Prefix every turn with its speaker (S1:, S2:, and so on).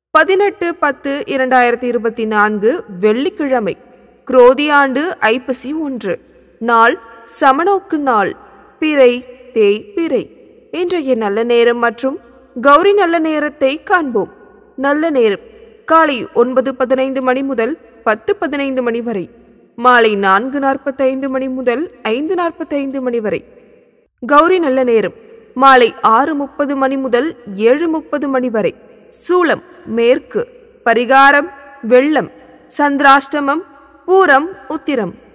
S1: பதினெட்டு பத்து இரண்டாயிரத்தி இருபத்தி நான்கு வெள்ளிக்கிழமை குரோதி ஆண்டு ஐப்பசி ஒன்று நாள் சமநோக்கு நாள் பிறை தேய் பிறை இன்றைய நல்ல நேரம் மற்றும் கௌரி நல்ல நேரத்தை காண்போம் நல்ல நேரம் காலை ஒன்பது பதினைந்து மணி முதல் பத்து பதினைந்து மணி வரை மாலை நான்கு நாற்பத்தைந்து மணி முதல் ஐந்து நாற்பத்தைந்து மணி வரை கௌரி நல்ல நேரம் மாலை ஆறு முப்பது மணி முதல் ஏழு முப்பது மணி வரை சூலம் மேற்கு பரிகாரம் வெள்ளம் சந்திராஷ்டமம் பூரம் உத்திரம்